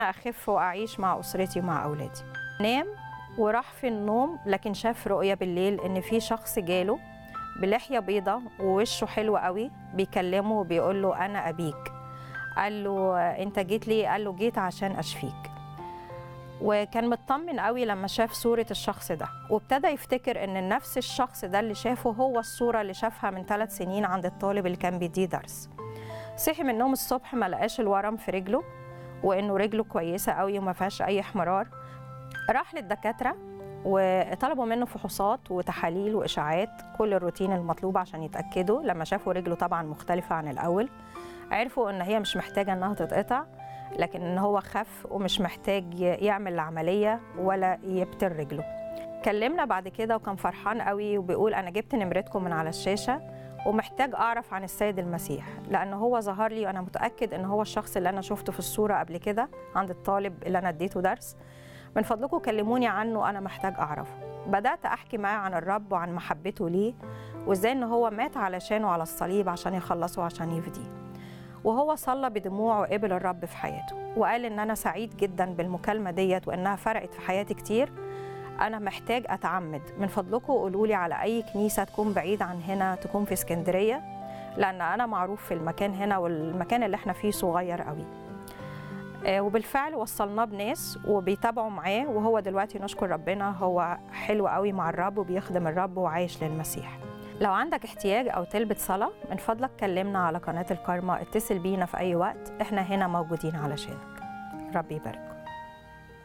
أخف وأعيش مع أسرتي ومع أولادي نام وراح في النوم لكن شاف رؤية بالليل إن في شخص جاله بلحية بيضة ووشه حلو قوي بيكلمه وبيقول له أنا أبيك قال له أنت جيت ليه؟ قال له جيت عشان أشفيك وكان مطمن قوي لما شاف صورة الشخص ده وابتدى يفتكر ان نفس الشخص ده اللي شافه هو الصورة اللي شافها من ثلاث سنين عند الطالب اللي كان بيديه درس صحي من النوم الصبح ما لقاش الورم في رجله وانه رجله كويسة قوي وما فيهاش اي احمرار راح للدكاترة وطلبوا منه فحوصات وتحاليل واشاعات كل الروتين المطلوب عشان يتاكدوا لما شافوا رجله طبعا مختلفه عن الاول عرفوا ان هي مش محتاجه انها تتقطع لكن ان هو خف ومش محتاج يعمل العمليه ولا يبتر رجله كلمنا بعد كده وكان فرحان قوي وبيقول انا جبت نمرتكم من على الشاشه ومحتاج اعرف عن السيد المسيح لان هو ظهر لي وانا متاكد ان هو الشخص اللي انا شفته في الصوره قبل كده عند الطالب اللي انا اديته درس من فضلكم كلموني عنه انا محتاج اعرفه بدات احكي معاه عن الرب وعن محبته ليه وازاي ان هو مات علشانه على الصليب عشان يخلصه وعشان يفديه وهو صلى بدموع وقبل الرب في حياته وقال ان انا سعيد جدا بالمكالمه ديت وانها فرقت في حياتي كتير انا محتاج اتعمد من فضلكم قولوا لي على اي كنيسه تكون بعيد عن هنا تكون في اسكندريه لان انا معروف في المكان هنا والمكان اللي احنا فيه صغير قوي آه، وبالفعل وصلناه بناس وبيتابعوا معاه وهو دلوقتي نشكر ربنا هو حلو قوي مع الرب وبيخدم الرب وعايش للمسيح لو عندك احتياج او تلبة صلاة من فضلك كلمنا على قناة الكارما اتصل بينا في اي وقت احنا هنا موجودين علشانك ربي يبارك